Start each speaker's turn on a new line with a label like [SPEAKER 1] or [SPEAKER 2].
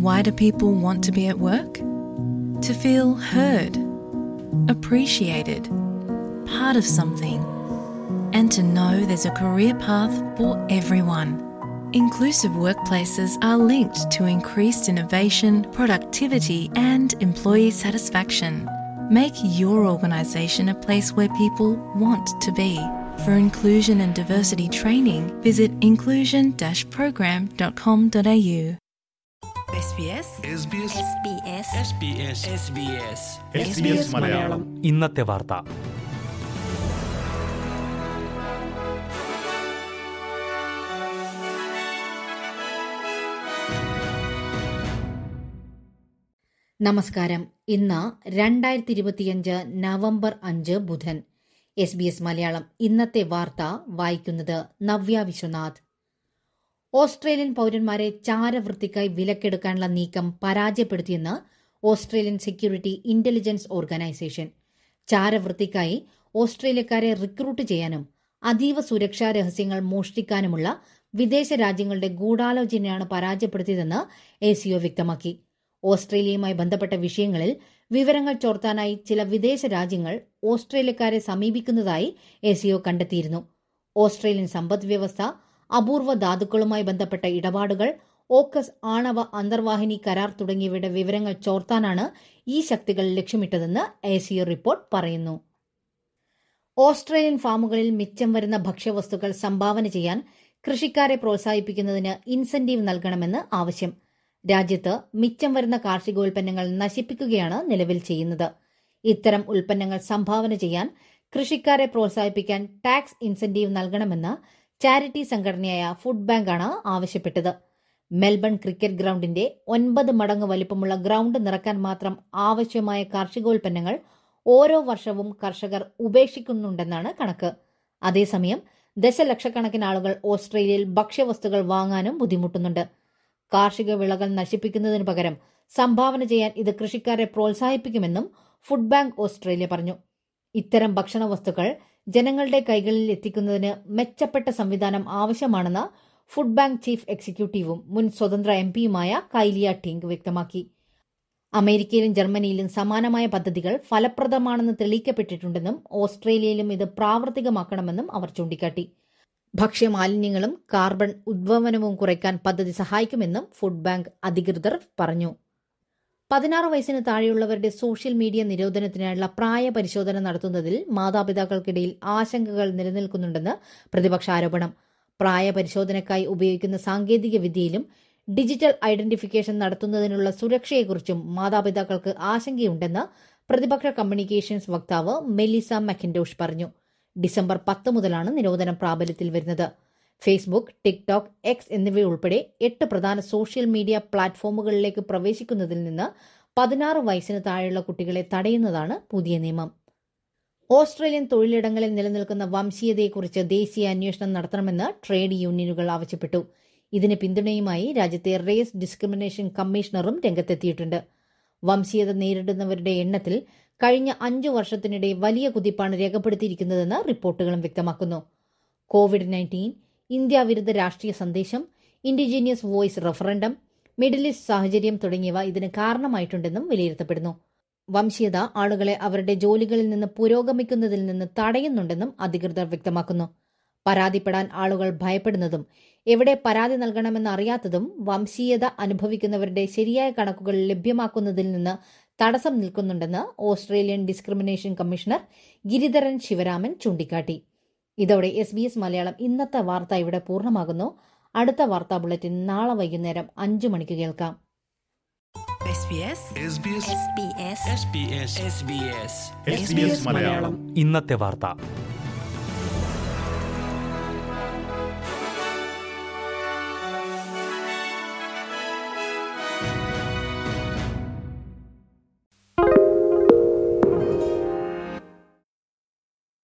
[SPEAKER 1] Why do people want to be at work? To feel heard, appreciated, part of something, and to know there's a career path for everyone. Inclusive workplaces are linked to increased innovation, productivity, and employee satisfaction. Make your organisation a place where people want to be. For inclusion and diversity training, visit inclusion-program.com.au.
[SPEAKER 2] SBS
[SPEAKER 3] SBS
[SPEAKER 2] SBS
[SPEAKER 4] SBS
[SPEAKER 3] SBS Malayalam
[SPEAKER 5] ഇന്നത്തെ വാർത്ത
[SPEAKER 6] നമസ്കാരം ഇന്ന് രണ്ടായിരത്തി ഇരുപത്തിയഞ്ച് November അഞ്ച് ബുധൻ S B S Malayalam ഇന്നത്തെ വാർത്ത വായിക്കുന്നത് നവ്യ വിശ്വനാഥ് ഓസ്ട്രേലിയൻ പൌരന്മാരെ ചാരവൃത്തിക്കായി വിലക്കെടുക്കാനുള്ള നീക്കം പരാജയപ്പെടുത്തിയെന്ന് ഓസ്ട്രേലിയൻ സെക്യൂരിറ്റി ഇന്റലിജൻസ് ഓർഗനൈസേഷൻ ചാരവൃത്തിക്കായി ഓസ്ട്രേലിയക്കാരെ റിക്രൂട്ട് ചെയ്യാനും അതീവ സുരക്ഷാ രഹസ്യങ്ങൾ മോഷ്ടിക്കാനുമുള്ള വിദേശ രാജ്യങ്ങളുടെ ഗൂഢാലോചനയാണ് പരാജയപ്പെടുത്തിയതെന്ന് എ സിഒ വ്യക്തമാക്കി ഓസ്ട്രേലിയയുമായി ബന്ധപ്പെട്ട വിഷയങ്ങളിൽ വിവരങ്ങൾ ചോർത്താനായി ചില വിദേശ രാജ്യങ്ങൾ ഓസ്ട്രേലിയക്കാരെ സമീപിക്കുന്നതായി എ സിഒ കണ്ടെത്തിയിരുന്നു ഓസ്ട്രേലിയൻ സമ്പദ് വ്യവസ്ഥ അപൂർവ ധാതുക്കളുമായി ബന്ധപ്പെട്ട ഇടപാടുകൾ ഓക്കസ് ആണവ അന്തർവാഹിനി കരാർ തുടങ്ങിയവയുടെ വിവരങ്ങൾ ചോർത്താനാണ് ഈ ശക്തികൾ ലക്ഷ്യമിട്ടതെന്ന് എ സിഒ റിപ്പോർട്ട് പറയുന്നു ഓസ്ട്രേലിയൻ ഫാമുകളിൽ മിച്ചം വരുന്ന ഭക്ഷ്യവസ്തുക്കൾ സംഭാവന ചെയ്യാൻ കൃഷിക്കാരെ പ്രോത്സാഹിപ്പിക്കുന്നതിന് ഇൻസെന്റീവ് നൽകണമെന്ന് ആവശ്യം രാജ്യത്ത് മിച്ചം വരുന്ന കാർഷികോൽപ്പന്നങ്ങൾ നശിപ്പിക്കുകയാണ് നിലവിൽ ചെയ്യുന്നത് ഇത്തരം ഉൽപ്പന്നങ്ങൾ സംഭാവന ചെയ്യാൻ കൃഷിക്കാരെ പ്രോത്സാഹിപ്പിക്കാൻ ടാക്സ് ഇൻസെന്റീവ് നൽകണമെന്ന് ചാരിറ്റി സംഘടനയായ ഫുഡ് ബാങ്കാണ് ആവശ്യപ്പെട്ടത് മെൽബൺ ക്രിക്കറ്റ് ഗ്രൌണ്ടിന്റെ ഒൻപത് മടങ്ങ് വലിപ്പമുള്ള ഗ്രൌണ്ട് നിറക്കാൻ മാത്രം ആവശ്യമായ കാർഷികോൽപ്പന്നങ്ങൾ ഓരോ വർഷവും കർഷകർ ഉപേക്ഷിക്കുന്നുണ്ടെന്നാണ് കണക്ക് അതേസമയം ദശലക്ഷക്കണക്കിന് ആളുകൾ ഓസ്ട്രേലിയയിൽ ഭക്ഷ്യവസ്തുക്കൾ വാങ്ങാനും ബുദ്ധിമുട്ടുന്നുണ്ട് കാർഷിക വിളകൾ നശിപ്പിക്കുന്നതിന് പകരം സംഭാവന ചെയ്യാൻ ഇത് കൃഷിക്കാരെ പ്രോത്സാഹിപ്പിക്കുമെന്നും ഫുഡ് ബാങ്ക് ഓസ്ട്രേലിയ പറഞ്ഞു ഇത്തരം ഭക്ഷണ വസ്തുക്കൾ ജനങ്ങളുടെ കൈകളിൽ എത്തിക്കുന്നതിന് മെച്ചപ്പെട്ട സംവിധാനം ആവശ്യമാണെന്ന് ഫുഡ് ബാങ്ക് ചീഫ് എക്സിക്യൂട്ടീവും മുൻ സ്വതന്ത്ര എം പിയുമായ കൈലിയ ടിങ്ക് വ്യക്തമാക്കി അമേരിക്കയിലും ജർമ്മനിയിലും സമാനമായ പദ്ധതികൾ ഫലപ്രദമാണെന്ന് തെളിയിക്കപ്പെട്ടിട്ടുണ്ടെന്നും ഓസ്ട്രേലിയയിലും ഇത് പ്രാവർത്തികമാക്കണമെന്നും അവർ ചൂണ്ടിക്കാട്ടി ഭക്ഷ്യമാലിന്യങ്ങളും കാർബൺ ഉദ്വമനവും കുറയ്ക്കാൻ പദ്ധതി സഹായിക്കുമെന്നും ഫുഡ് ബാങ്ക് അധികൃതർ പറഞ്ഞു പതിനാറ് വയസ്സിന് താഴെയുള്ളവരുടെ സോഷ്യൽ മീഡിയ നിരോധനത്തിനായുള്ള പ്രായ പരിശോധന നടത്തുന്നതിൽ മാതാപിതാക്കൾക്കിടയിൽ ആശങ്കകൾ നിലനിൽക്കുന്നുണ്ടെന്ന് പ്രതിപക്ഷ ആരോപണം പ്രായ പരിശോധനയ്ക്കായി ഉപയോഗിക്കുന്ന സാങ്കേതിക വിദ്യയിലും ഡിജിറ്റൽ ഐഡന്റിഫിക്കേഷൻ നടത്തുന്നതിനുള്ള സുരക്ഷയെക്കുറിച്ചും മാതാപിതാക്കൾക്ക് ആശങ്കയുണ്ടെന്ന് പ്രതിപക്ഷ കമ്മ്യൂണിക്കേഷൻസ് വക്താവ് മെലിസ മക്കിൻഡോഷ് പറഞ്ഞു ഡിസംബർ പത്ത് മുതലാണ് നിരോധനം പ്രാബല്യത്തിൽ വരുന്നത് ഫേസ്ബുക്ക് ടിക്ടോക്ക് എക്സ് എന്നിവയുൾപ്പെടെ എട്ട് പ്രധാന സോഷ്യൽ മീഡിയ പ്ലാറ്റ്ഫോമുകളിലേക്ക് പ്രവേശിക്കുന്നതിൽ നിന്ന് പതിനാറ് വയസ്സിന് താഴെയുള്ള കുട്ടികളെ തടയുന്നതാണ് പുതിയ നിയമം ഓസ്ട്രേലിയൻ തൊഴിലിടങ്ങളിൽ നിലനിൽക്കുന്ന വംശീയതയെക്കുറിച്ച് ദേശീയ അന്വേഷണം നടത്തണമെന്ന് ട്രേഡ് യൂണിയനുകൾ ആവശ്യപ്പെട്ടു ഇതിന് പിന്തുണയുമായി രാജ്യത്തെ റേസ് ഡിസ്ക്രിമിനേഷൻ കമ്മീഷണറും രംഗത്തെത്തിയിട്ടുണ്ട് വംശീയത നേരിടുന്നവരുടെ എണ്ണത്തിൽ കഴിഞ്ഞ അഞ്ചു വർഷത്തിനിടെ വലിയ കുതിപ്പാണ് രേഖപ്പെടുത്തിയിരിക്കുന്നതെന്ന് റിപ്പോർട്ടുകളും വ്യക്തമാക്കുന്നു കോവിഡ് നയൻറ്റീൻ ഇന്ത്യ വിരുദ്ധ രാഷ്ട്രീയ സന്ദേശം indigenous voice referendum middle east സാഹചര്യം തുടങ്ങിയവ ഇതിന് കാരണമായിട്ടുണ്ടെന്നും വിലയിരുത്തപ്പെടുന്നു വംശീയത ആളുകളെ അവരുടെ ജോലികളിൽ നിന്ന് പുരോഗമിക്കുന്നതിൽ നിന്ന് തടയുന്നുണ്ടെന്നും അധികൃതർ വ്യക്തമാക്കുന്നു പരാതിപ്പെടാൻ ആളുകൾ ഭയപ്പെടുന്നതും എവിടെ പരാതി നൽകണമെന്ന് അറിയാത്തതും വംശീയത അനുഭവിക്കുന്നവരുടെ ശരിയായ കണക്കുകൾ ലഭ്യമാക്കുന്നതിൽ നിന്ന് തടസ്സം നിൽക്കുന്നുണ്ടെന്ന് Australian discrimination commissioner Giridharan Sivaraman ചൂണ്ടിക്കാട്ടി ഇതോടെ എസ് ബി എസ് മലയാളം ഇന്നത്തെ വാർത്ത ഇവിടെ പൂർണ്ണമാകുന്നു അടുത്ത വാർത്താ ബുള്ളറ്റിൻ നാളെ വൈകുന്നേരം അഞ്ചു മണിക്ക് കേൾക്കാം
[SPEAKER 2] SBS
[SPEAKER 3] SBS
[SPEAKER 2] SBS
[SPEAKER 4] SBS
[SPEAKER 3] SBS Malayalam
[SPEAKER 5] ഇന്നത്തെ വാർത്ത